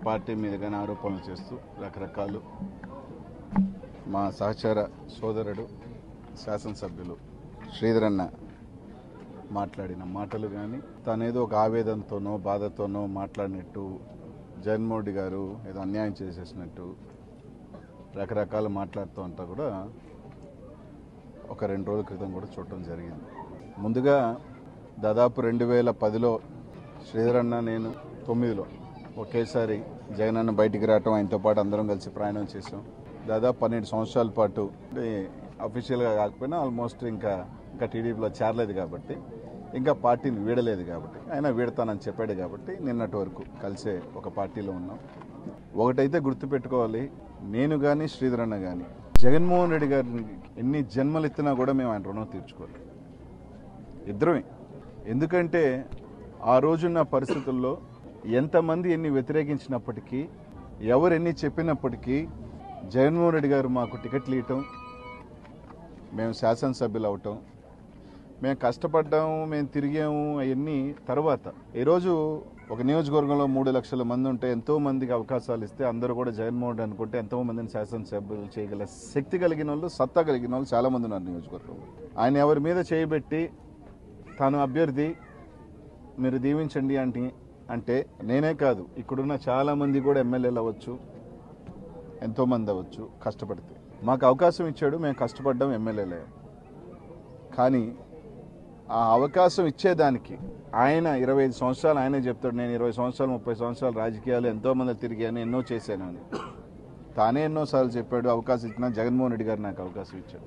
Party మీద కానీ ఆరోపణలు చేస్తూ రకరకాలు మా సహచర సోదరుడు శాసనసభ్యులు శ్రీధరన్న మాట్లాడిన మాటలు కానీ తనేదో ఒక ఆవేదనతోనో బాధతోనో మాట్లాడినట్టు జగన్మోహన్ రెడ్డి గారు ఏదో అన్యాయం చేసేసినట్టు రకరకాలు మాట్లాడుతూ అంతా కూడా ఒక రెండు రోజుల క్రితం కూడా చూడటం జరిగింది ముందుగా దాదాపు రెండు వేల పదిలో శ్రీధరన్న నేను తొమ్మిదిలో ఒకేసారి జగనన్న బయటికి రావటం ఆయనతో పాటు అందరం కలిసి ప్రయాణం చేసాం దాదాపు పన్నెండు సంవత్సరాల పాటు అంటే అఫీషియల్గా కాకపోయినా ఆల్మోస్ట్ ఇంకా ఇంకా టీడీపీలో చేరలేదు కాబట్టి ఇంకా పార్టీని వీడలేదు కాబట్టి ఆయన వీడతానని చెప్పాడు కాబట్టి నిన్నటి వరకు కలిసే ఒక పార్టీలో ఉన్నాం ఒకటైతే గుర్తుపెట్టుకోవాలి నేను కానీ శ్రీధరన్న కానీ జగన్మోహన్ రెడ్డి గారిని ఎన్ని జన్మలు ఎత్తినా కూడా మేము ఆయన రుణం తీర్చుకోలేదు ఇద్దరమే ఎందుకంటే ఆ రోజున్న పరిస్థితుల్లో ఎంతమంది ఎన్ని వ్యతిరేకించినప్పటికీ ఎవరు ఎన్ని చెప్పినప్పటికీ జగన్మోహన్ రెడ్డి గారు మాకు టికెట్లు ఇవ్వటం మేము శాసనసభ్యులు అవటం మేము కష్టపడ్డాము మేము తిరిగాము అవన్నీ తర్వాత ఈరోజు ఒక నియోజకవర్గంలో మూడు లక్షల మంది ఉంటే ఎంతో మందికి అవకాశాలు ఇస్తే అందరూ కూడా జగన్మోహన్ రెడ్డి అనుకుంటే ఎంతో మందిని శాసనసభ్యులు చేయగల శక్తి కలిగిన వాళ్ళు సత్తా కలిగిన వాళ్ళు చాలా మంది ఉన్నారు నియోజకవర్గంలో ఆయన ఎవరి మీద చేయబెట్టి తాను అభ్యర్థి మీరు దీవించండి అంటే అంటే నేనే కాదు ఇక్కడున్న చాలా మంది కూడా ఎమ్మెల్యేలు అవ్వచ్చు ఎంతో మంది అవ్వచ్చు కష్టపడితే మాకు అవకాశం ఇచ్చాడు మేము కష్టపడ్డాం ఎమ్మెల్యేలే కానీ ఆ అవకాశం ఇచ్చేదానికి ఆయన ఇరవై ఐదు సంవత్సరాలు ఆయనే చెప్తాడు నేను ఇరవై సంవత్సరాలు ముప్పై సంవత్సరాలు రాజకీయాలు ఎంతో మంది తిరిగాను ఎన్నో చేశాను అని తానే ఎన్నోసార్లు చెప్పాడు అవకాశం ఇచ్చినా జగన్మోహన్ రెడ్డి గారు నాకు అవకాశం ఇచ్చాడు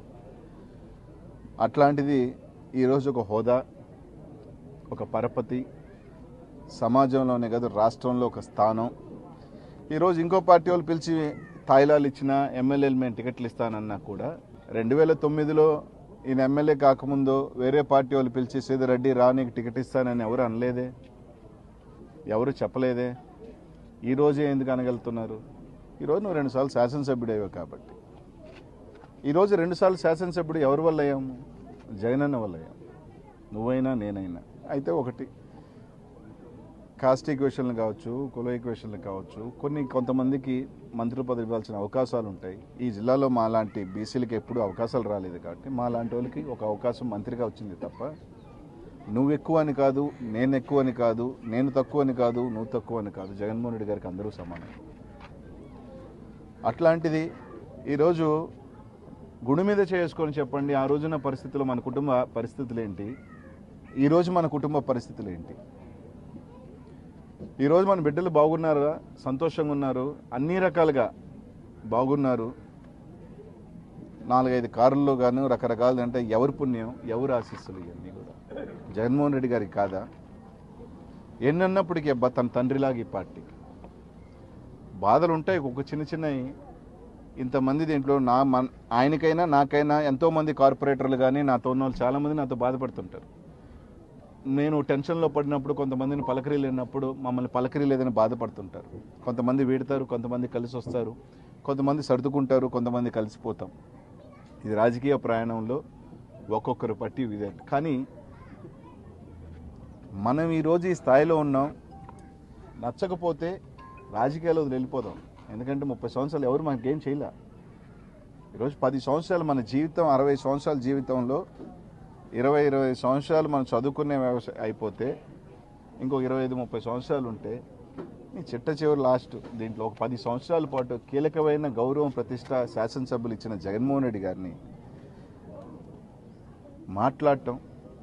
అట్లాంటిది ఈరోజు ఒక హోదా ఒక పరపతి సమాజంలోనే కాదు రాష్ట్రంలో ఒక స్థానం ఈరోజు ఇంకో పార్టీ వాళ్ళు పిలిచి తాయిలాలు ఇచ్చిన ఎమ్మెల్యేలు మేము టికెట్లు ఇస్తానన్నా కూడా రెండు వేల తొమ్మిదిలో ఈయన ఎమ్మెల్యే కాకముందు వేరే పార్టీ వాళ్ళు పిలిచి సీతారెడ్డి రా నీకు టికెట్ ఇస్తానని ఎవరు అనలేదే ఎవరు చెప్పలేదే ఈ రోజే ఎందుకు అనగలుగుతున్నారు ఈరోజు నువ్వు రెండుసార్లు శాసనసభ్యుడేవే కాబట్టి ఈరోజు రెండుసార్లు శాసనసభ్యుడు ఎవరి వల్ల అయ్యాము జగనన్న వల్ల అయ్యాము నువ్వైనా నేనైనా అయితే ఒకటి కాస్ట్ ఈక్వేషన్లు కావచ్చు కుల ఈక్వేషన్లు కావచ్చు కొన్ని కొంతమందికి మంత్రి పదవి ఇవ్వాల్సిన అవకాశాలు ఉంటాయి ఈ జిల్లాలో మా లాంటి బీసీలకి ఎప్పుడు అవకాశాలు రాలేదు కాబట్టి మా లాంటి వాళ్ళకి ఒక అవకాశం మంత్రిగా వచ్చింది తప్ప నువ్వు ఎక్కువ అని కాదు నేను ఎక్కువ అని కాదు నేను తక్కువ అని కాదు నువ్వు తక్కువ అని కాదు జగన్మోహన్ రెడ్డి గారికి అందరూ సమానం అట్లాంటిది ఈరోజు గుడి మీద చేసుకొని చెప్పండి ఆ రోజున పరిస్థితుల్లో మన కుటుంబ పరిస్థితులు ఏంటి ఈరోజు మన కుటుంబ పరిస్థితులు ఏంటి ఈరోజు మన బిడ్డలు బాగున్నారా సంతోషంగా ఉన్నారు అన్ని రకాలుగా బాగున్నారు నాలుగైదు కారుల్లో గాను రకరకాలు అంటే ఎవరి పుణ్యం ఎవరు ఆశీస్సులు ఇవన్నీ కూడా జగన్మోహన్ రెడ్డి గారికి కాదా ఎన్నన్నప్పటికీ అబ్బా తన తండ్రిలాగా ఈ పార్టీకి బాధలు ఉంటాయి ఒక చిన్న చిన్నవి ఇంతమంది దీంట్లో నా మన ఆయనకైనా నాకైనా ఎంతోమంది కార్పొరేటర్లు కానీ నాతో ఉన్న వాళ్ళు చాలామంది నాతో బాధపడుతుంటారు నేను టెన్షన్లో పడినప్పుడు కొంతమందిని పలకరీలేనప్పుడు మమ్మల్ని పలకరీలేదని బాధపడుతుంటారు కొంతమంది వీడతారు కొంతమంది కలిసి వస్తారు కొంతమంది సర్దుకుంటారు కొంతమంది కలిసిపోతాం ఇది రాజకీయ ప్రయాణంలో ఒక్కొక్కరు పట్టి ఇదే కానీ మనం ఈరోజు ఈ స్థాయిలో ఉన్నాం నచ్చకపోతే రాజకీయాల్లో వదిలి వెళ్ళిపోదాం ఎందుకంటే ముప్పై సంవత్సరాలు ఎవరు మనకేం చేయలే ఈరోజు పది సంవత్సరాలు మన జీవితం అరవై సంవత్సరాల జీవితంలో ఇరవై ఇరవై సంవత్సరాలు మనం చదువుకునే వ్యవసాయం అయిపోతే ఇంకో ఇరవై ఐదు ముప్పై సంవత్సరాలు ఉంటే నీ చిట్ట చివరి లాస్ట్ దీంట్లో ఒక పది సంవత్సరాల పాటు కీలకమైన గౌరవం ప్రతిష్ట శాసనసభ్యులు ఇచ్చిన జగన్మోహన్ రెడ్డి గారిని మాట్లాడటం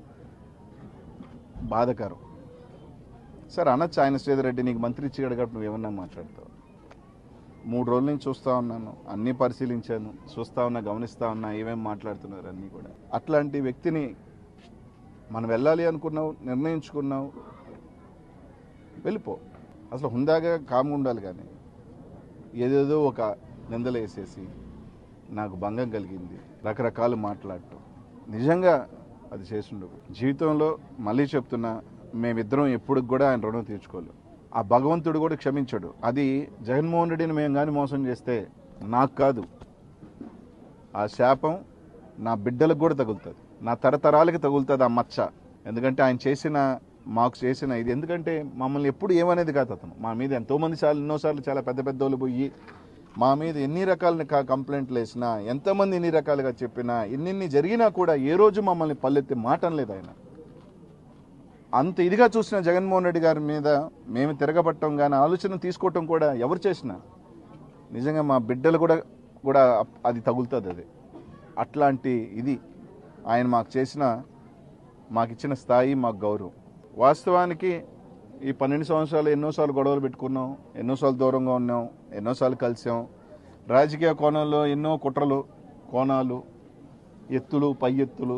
బాధకరం సరే అనొచ్చు ఆయన శ్రీధర్ రెడ్డి నీకు మంత్రి ఇచ్చాడు కాబట్టి నువ్వేమన్నా మాట్లాడతావు మూడు రోజుల నుంచి చూస్తూ ఉన్నాను అన్నీ పరిశీలించాను చూస్తూ ఉన్నా గమనిస్తూ ఉన్నా ఏమేం మాట్లాడుతున్నారు అన్నీ కూడా అట్లాంటి వ్యక్తిని మనం వెళ్ళాలి అనుకున్నావు నిర్ణయించుకున్నావు వెళ్ళిపో అసలు హుందాగా కామ్గా ఉండాలి కానీ ఏదేదో ఒక నిందలు వేసేసి నాకు భంగం కలిగింది రకరకాలు మాట్లాడటం నిజంగా అది చేసిండవు జీవితంలో మళ్ళీ చెప్తున్నా మేమిద్దరం ఎప్పుడు కూడా ఆయన రుణం తీర్చుకోలేం ఆ భగవంతుడు కూడా క్షమించాడు అది జగన్మోహన్ రెడ్డిని మేము కానీ మోసం చేస్తే నాకు కాదు ఆ శాపం నా బిడ్డలకు కూడా తగులుతుంది నా తరతరాలకి తగులుతుంది ఆ మచ్చ ఎందుకంటే ఆయన చేసిన మాకు చేసిన ఇది ఎందుకంటే మమ్మల్ని ఎప్పుడు ఏమనేది కాదు అతను మా మీద ఎంతోమంది సార్లు ఎన్నోసార్లు చాలా పెద్ద పెద్ద వాళ్ళు పోయి మా మీద ఎన్ని రకాల కా- కంప్లైంట్లు వేసినా ఎంతమంది ఎన్ని రకాలుగా చెప్పినా ఎన్నిన్ని జరిగినా కూడా ఏ రోజు మమ్మల్ని పల్లెత్తి మాట అనలేదు ఆయన అంత ఇదిగా చూసిన జగన్మోహన్ రెడ్డి గారి మీద మేము తిరగబట్టం కానీ ఆలోచన తీసుకోవటం కూడా ఎవరు చేసినా నిజంగా మా బిడ్డలు కూడా కూడా అది తగులుతుంది అది అట్లాంటి ఇది ఆయన మాకు చేసిన మాకు ఇచ్చిన స్థాయి మాకు గౌరవం వాస్తవానికి ఈ పన్నెండు సంవత్సరాలు ఎన్నోసార్లు గొడవలు పెట్టుకున్నాం ఎన్నోసార్లు దూరంగా ఉన్నాం ఎన్నోసార్లు కలిసాం రాజకీయ కోణంలో ఎన్నో కుట్రలు కోణాలు ఎత్తులు పై ఎత్తులు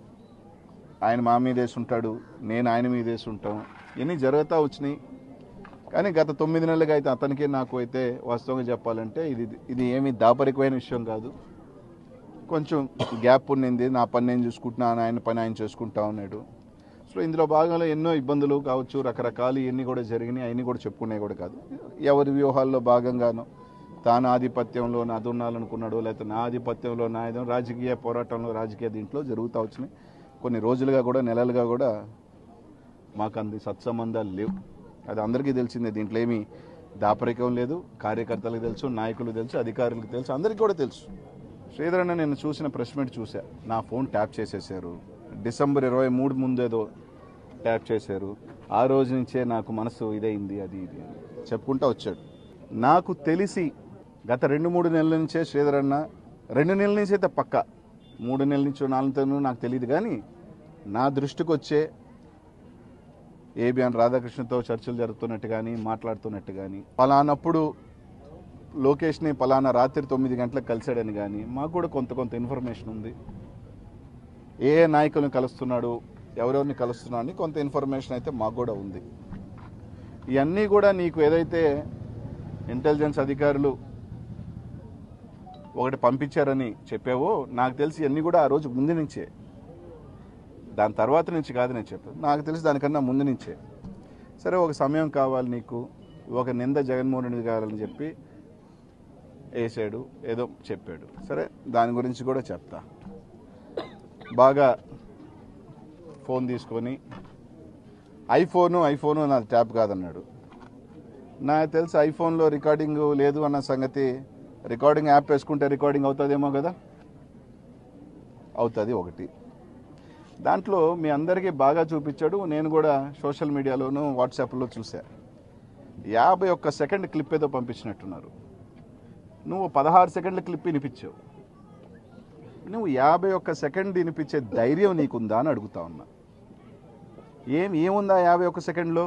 ఆయన మా మీద వేసి ఉంటాడు నేను ఆయన మీద వేసి ఉంటాం ఇవన్నీ జరుగుతూ వచ్చినాయి కానీ గత తొమ్మిది నెలలుగా అయితే అతనికి నాకు అయితే వాస్తవంగా చెప్పాలంటే ఇది ఇది ఏమీ దాపరికమైన విషయం కాదు కొంచెం గ్యాప్ ఉన్నింది నా పని నేను చూసుకుంటున్నాను ఆయన పని ఆయన చేసుకుంటా ఉన్నాడు సో ఇందులో భాగంగా ఎన్నో ఇబ్బందులు కావచ్చు రకరకాలు ఇవన్నీ కూడా జరిగినాయి అవన్నీ కూడా చెప్పుకునే కూడా కాదు ఎవరి వ్యూహాల్లో భాగంగానో తాను ఆధిపత్యంలో నాది ఉండాలనుకున్నాడు లేకపోతే నా ఆధిపత్యంలో నా ఏదో రాజకీయ పోరాటంలో రాజకీయ దీంట్లో జరుగుతూ వచ్చినాయి కొన్ని రోజులుగా కూడా నెలలుగా కూడా మాకు అంది సత్సంబంధాలు లేవు అది అందరికీ తెలిసిందే దీంట్లో ఏమీ దాపరికం లేదు కార్యకర్తలకు తెలుసు నాయకులకు తెలుసు అధికారులకు తెలుసు అందరికీ కూడా తెలుసు శ్రీధర్ అన్న నేను చూసిన ప్రెస్ మీట్ చూసా నా ఫోన్ ట్యాప్ చేసేసారు డిసెంబర్ ఇరవై మూడు ముందేదో ట్యాప్ చేశారు ఆ రోజు నుంచే నాకు మనసు ఇదైంది అది ఇది అని చెప్పుకుంటా వచ్చాడు నాకు తెలిసి గత రెండు మూడు నెలల నుంచే శ్రీధర్ అన్న రెండు నెలల నుంచి అయితే పక్క మూడు నెలల నుంచో నాలుగు నాకు తెలియదు కానీ నా దృష్టికి వచ్చే ఏబిఎన్ రాధాకృష్ణతో చర్చలు జరుగుతున్నట్టు కానీ మాట్లాడుతున్నట్టు కానీ పలానప్పుడు లోకేష్ని పలానా రాత్రి తొమ్మిది గంటలకు కలిశాడని కానీ మాకు కూడా కొంత కొంత ఇన్ఫర్మేషన్ ఉంది ఏ ఏ నాయకులను కలుస్తున్నాడు ఎవరెవరిని కలుస్తున్నాడు అని కొంత ఇన్ఫర్మేషన్ అయితే మాకు కూడా ఉంది ఇవన్నీ కూడా నీకు ఏదైతే ఇంటెలిజెన్స్ అధికారులు ఒకటి పంపించారని చెప్పావో నాకు తెలిసి ఇవన్నీ కూడా ఆ రోజు ముందు నుంచే దాని తర్వాత నుంచి కాదు నేను చెప్పాను నాకు తెలిసి దానికన్నా ముందు నుంచే సరే ఒక సమయం కావాలి నీకు ఒక నింద జగన్మోహన్ రెడ్డి గారని చెప్పి వేసాడు ఏదో చెప్పాడు సరే దాని గురించి కూడా చెప్తా బాగా ఫోన్ తీసుకొని ఐఫోను ఐఫోను నాది ట్యాప్ కాదన్నాడు నాకు తెలిసి ఐఫోన్లో రికార్డింగ్ లేదు అన్న సంగతి రికార్డింగ్ యాప్ వేసుకుంటే రికార్డింగ్ అవుతుందేమో కదా అవుతుంది ఒకటి దాంట్లో మీ అందరికీ బాగా చూపించాడు నేను కూడా సోషల్ మీడియాలోను వాట్సాప్లో చూసా యాభై ఒక్క సెకండ్ క్లిప్ ఏదో పంపించినట్టున్నారు నువ్వు పదహారు సెకండ్ల క్లిప్ వినిపించావు నువ్వు యాభై ఒక్క సెకండ్ వినిపించే ధైర్యం నీకుందా అని అడుగుతా ఉన్నా ఏం ఏముందా యాభై ఒక్క సెకండ్లో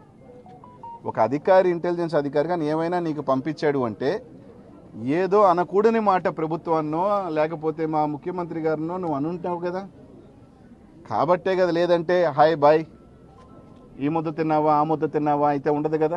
ఒక అధికారి ఇంటెలిజెన్స్ అధికారి కానీ ఏమైనా నీకు పంపించాడు అంటే ఏదో అనకూడని మాట ప్రభుత్వాన్నో లేకపోతే మా ముఖ్యమంత్రి గారినో నువ్వు అనుంటావు కదా కాబట్టే కదా లేదంటే హాయ్ బాయ్ ఈ ముద్ద తిన్నావా ఆ ముద్ద తిన్నావా అయితే ఉండదు కదా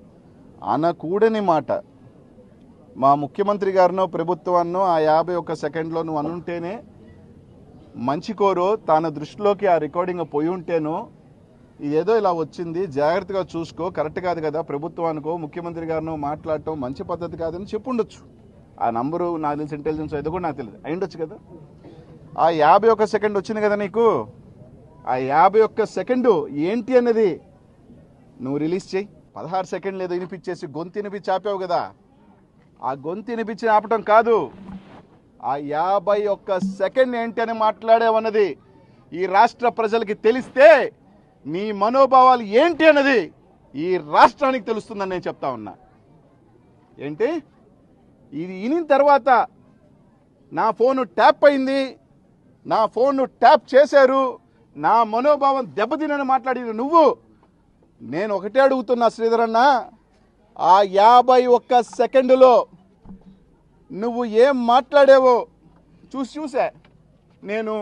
అనకూడని మాట మా ముఖ్యమంత్రి గారినో ప్రభుత్వాన్నో ఆ యాభై ఒక్క సెకండ్లో నువ్వు అనుంటేనే మంచి కోరో తన దృష్టిలోకి ఆ రికార్డింగ్ పోయి ఉంటేనో ఇదేదో ఇలా వచ్చింది జాగ్రత్తగా చూసుకో కరెక్ట్ కాదు కదా ప్రభుత్వానికో ముఖ్యమంత్రి గారినో మాట్లాడటం మంచి పద్ధతి కాదని చెప్పుండొచ్చు ఆ నంబరు నాకు తెలిసి ఇంటెలిజెన్స్ అయితే కూడా నాకు తెలియదు అయిండొచ్చు కదా ఆ యాభై ఒక్క సెకండ్ వచ్చింది కదా నీకు ఆ యాభై ఒక్క సెకండ్ ఏంటి అన్నది నువ్వు రిలీజ్ చేయి పదహారు సెకండ్లు ఏదో వినిపించేసి గొంతు వినిపించి ఆపావు కదా ఆ గొంతు వినిపించి ఆపటం కాదు ఆ యాభై ఒక్క సెకండ్ ఏంటి అని మాట్లాడావన్నది ఈ రాష్ట్ర ప్రజలకి తెలిస్తే నీ మనోభావాలు ఏంటి అన్నది ఈ రాష్ట్రానికి తెలుస్తుందని నేను చెప్తా ఉన్నా ఏంటి ఇది వినిన తర్వాత నా ఫోను ట్యాప్ అయింది నా ఫోన్ను ట్యాప్ చేశారు నా మనోభావం దెబ్బతినని మాట్లాడిన నువ్వు నేను ఒకటే అడుగుతున్నా శ్రీధరన్న ఆ యాభై ఒక్క సెకండులో నువ్వు ఏం మాట్లాడావో చూసి చూసా నేను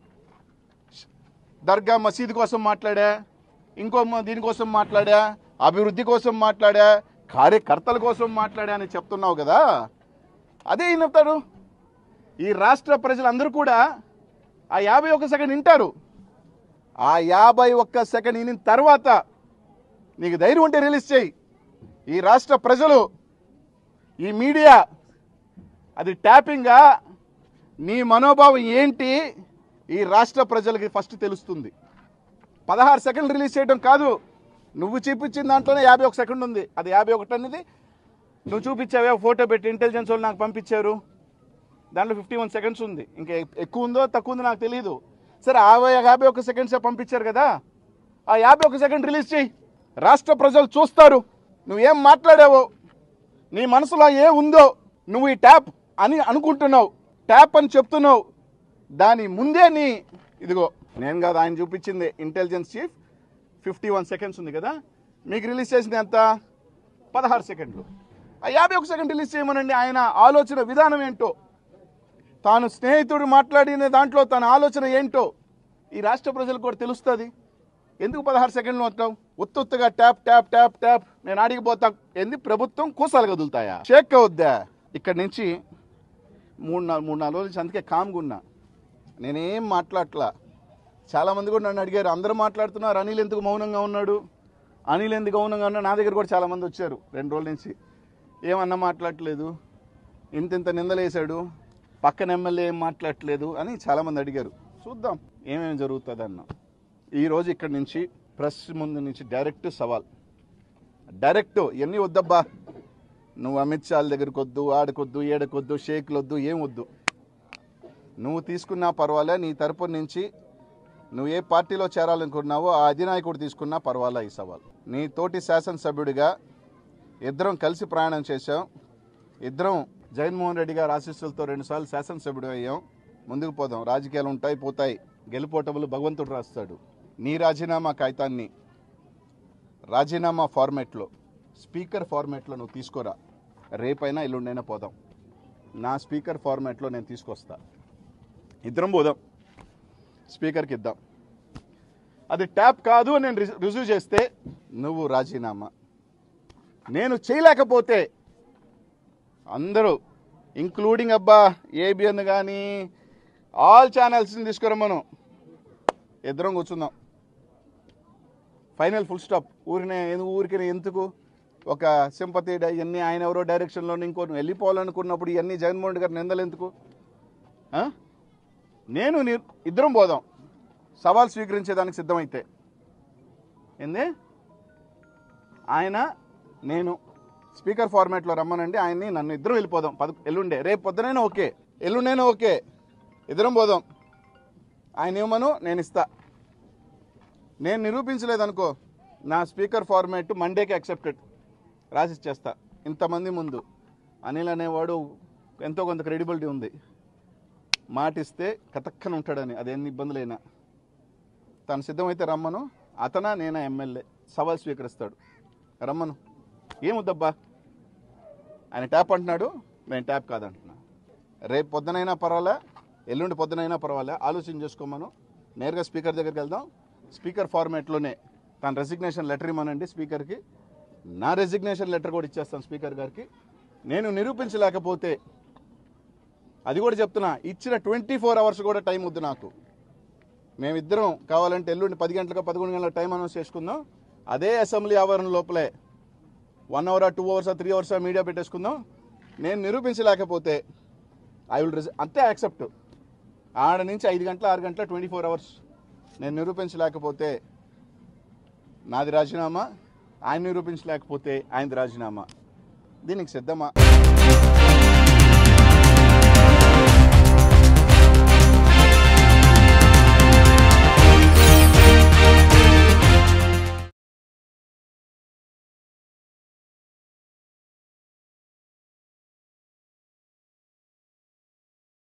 దర్గా మసీదు కోసం మాట్లాడా ఇంకో మ- దీనికోసం మాట్లాడా అభివృద్ధి కోసం మాట్లాడా కార్యకర్తల కోసం మాట్లాడా అని చెప్తున్నావు కదా అదే వినవుతాడు ఈ రాష్ట్ర ప్రజలందరూ కూడా ఆ యాభై ఒక్క సెకండ్ వింటారు ఆ యాభై ఒక్క సెకండ్ వినిన తర్వాత నీకు ధైర్యం ఉంటే రిలీజ్ చేయి ఈ రాష్ట్ర ప్రజలు ఈ మీడియా అది ట్యాపింగా నీ మనోభావం ఏంటి ఈ రాష్ట్ర ప్రజలకి ఫస్ట్ తెలుస్తుంది పదహారు సెకండ్లు రిలీజ్ చేయడం కాదు నువ్వు చూపించిన దాంట్లోనే యాభై ఒక సెకండ్ ఉంది అది యాభై ఒకటి అనేది నువ్వు చూపించావే ఫోటో పెట్టి ఇంటెలిజెన్స్ వాళ్ళు నాకు పంపించారు దాంట్లో ఫిఫ్టీ వన్ సెకండ్స్ ఉంది ఇంకా ఎక్- ఎక్కువ ఉందో తక్కువ ఉందో నాకు తెలియదు సరే యాభై యాభై ఒక సెకండ్సే పంపించారు కదా ఆ యాభై ఒక సెకండ్ రిలీజ్ చేయి రాష్ట్ర ప్రజలు చూస్తారు నువ్వేం మాట్లాడావో నీ మనసులో ఏ ఉందో నువ్వు ఈ ట్యాప్ అని అనుకుంటున్నావు ట్యాప్ అని చెప్తున్నావు దాని ముందే నీ ఇదిగో నేను కాదు ఆయన చూపించింది intelligence chief fifty one seconds ఉంది కదా మీకు రిలీజ్ చేసింది ఎంత పదహారు సెకండ్లు ఆ యాభై ఒక సెకండ్ రిలీజ్ చేయమనండి ఆయన ఆలోచన విధానం ఏంటో తాను స్నేహితుడు మాట్లాడిన దాంట్లో తన ఆలోచన ఏంటో ఈ రాష్ట్ర ప్రజలకు కూడా తెలుస్తుంది ఎందుకు పదహారు సెకండ్లు వస్తావు ఉత్తుత్తుగా ట్యాప్ ట్యాప్ ట్యాప్ ట్యాప్ నేను ఆడిగిపోతా ఏంది ప్రభుత్వం కూసాలు కదులుతాయా షేక్ వద్దా ఇక్కడి నుంచి మూడు నాలుగు మూడు నాలుగు రోజుల నుంచి అందుకే కామ్గా ఉన్నా నేనేం మాట్లాడట్లా చాలామంది కూడా నన్ను అడిగారు అందరూ మాట్లాడుతున్నారు అనిల్ ఎందుకు మౌనంగా ఉన్నాడు అనిల్ ఎందుకు మౌనంగా ఉన్నాడు నా దగ్గర కూడా చాలామంది వచ్చారు రెండు రోజుల నుంచి ఏమన్నా మాట్లాడట్లేదు ఇంత ఇంత నిందలేశాడు పక్కన ఎమ్మెల్యే ఏం మాట్లాడట్లేదు అని చాలామంది అడిగారు చూద్దాం ఏమేమి జరుగుతుంది అన్న ఈరోజు ఇక్కడి నుంచి ప్రెస్ ముందు నుంచి డైరెక్ట్ సవాల్ డైరెక్ట్ ఎన్ని వద్దబ్బా నువ్వు అమిత్ షాల దగ్గరికి వద్దు ఆడకొద్దు ఏడకొద్దు షేక్లు వద్దు ఏం వద్దు నువ్వు తీసుకున్నా పర్వాలే నీ తరపు నుంచి నువ్వు ఏ పార్టీలో చేరాలనుకున్నావో ఆ అధినాయకుడు తీసుకున్నా పర్వాలే ఈ సవాల్ నీ తోటి శాసనసభ్యుడిగా ఇద్దరం కలిసి ప్రయాణం చేశాం ఇద్దరం జగన్మోహన్ రెడ్డి గారి ఆశీస్సులతో రెండుసార్లు శాసనసభ్యుడు అయ్యాం ముందుకు పోదాం రాజకీయాలు ఉంటాయి పోతాయి గెలుపోటములు భగవంతుడు రాస్తాడు నీ రాజీనామా కాగితాన్ని రాజీనామా ఫార్మాట్లో స్పీకర్ ఫార్మాట్లో నువ్వు తీసుకోరా రేపైనా ఎల్లుండైనా పోదాం నా స్పీకర్ ఫార్మాట్లో నేను తీసుకొస్తా ఇద్దరం పోదాం స్పీకర్కి ఇద్దాం అది ట్యాప్ కాదు అని నేను రిజ్- రుజువు చేస్తే నువ్వు రాజీనామా నేను చేయలేకపోతే అందరూ ఇంక్లూడింగ్ అబ్బా ఏబిఎన్ కానీ ఆల్ ఛానల్స్ని తీసుకురమ్మను ఇద్దరం కూర్చుందాం ఫైనల్ ఫుల్ స్టాప్ ఊరినే ఎందుకు ఊరికి ఎందుకు ఒక సింపతి ఇవన్నీ ఆయన ఎవరో డైరెక్షన్లో ఇంకో నువ్వు వెళ్ళిపోవాలనుకున్నప్పుడు ఇవన్నీ జగన్మోహన్ రెడ్డి గారి నిందలు ఎందుకు ఆ? నేను నీ ఇద్దరం పోదాం సవాల్ స్వీకరించేదానికి సిద్ధమైతే ఏంది ఆయన నేను స్పీకర్ ఫార్మాట్లో రమ్మనండి ఆయన్ని నన్ను ఇద్దరం వెళ్ళిపోదాం పద ఎల్లుండే రేపు పొద్దునైనా ఓకే ఎల్లుండైనా ఓకే ఇద్దరం పోదాం ఆయన ఏమను నేను ఇస్తా నేను నిరూపించలేదనుకో నా స్పీకర్ ఫార్మాట్ మండేకి యాక్సెప్టెడ్ రాసిచ్చేస్తా ఇంతమంది ముందు అనిల్ అనేవాడు ఎంతో కొంత క్రెడిబిలిటీ ఉంది మాటిస్తే కతక్కన ఉంటాడని అది ఎన్ని ఇబ్బందులైనా తను సిద్ధమైతే రమ్మను అతన నేనా ఎమ్మెల్యే సవాల్ స్వీకరిస్తాడు రమ్మను ఏముద్దబ్బా ఆయన ట్యాప్ అంటున్నాడు నేను ట్యాప్ కాదంటున్నా రేపు పొద్దునైనా పర్వాలే ఎల్లుండి పొద్దునైనా పర్వాలే ఆలోచన చేసుకోమను నేరుగా స్పీకర్ దగ్గరికి వెళ్దాం స్పీకర్ ఫార్మాట్లోనే తన రెసిగ్నేషన్ లెటర్ ఇవ్వనండి స్పీకర్కి నా రెసిగ్నేషన్ లెటర్ కూడా ఇచ్చేస్తాను స్పీకర్ గారికి నేను నిరూపించలేకపోతే అది కూడా చెప్తున్నా ఇచ్చిన ట్వంటీ ఫోర్ అవర్స్ కూడా టైం వద్దు నాకు మేమిద్దరం కావాలంటే ఎల్లుండి పది గంటలకు పదకొండు గంటల టైం అనౌన్స్ చేసుకుందాం అదే అసెంబ్లీ ఆవరణ లోపలే one hour two hours three hours media పెట్టేసుకుందాం నేను నిరూపించలేకపోతే ఐ విల్ రిజ అంతే యాక్సెప్ట్ ఆడ నుంచి ఐదు గంటల ఆరు గంటల ట్వంటీ ఫోర్ అవర్స్ నేను నిరూపించలేకపోతే నాది రాజీనామా ఆయన నిరూపించలేకపోతే ఆయనది రాజీనామా దీనికి సిద్ధమా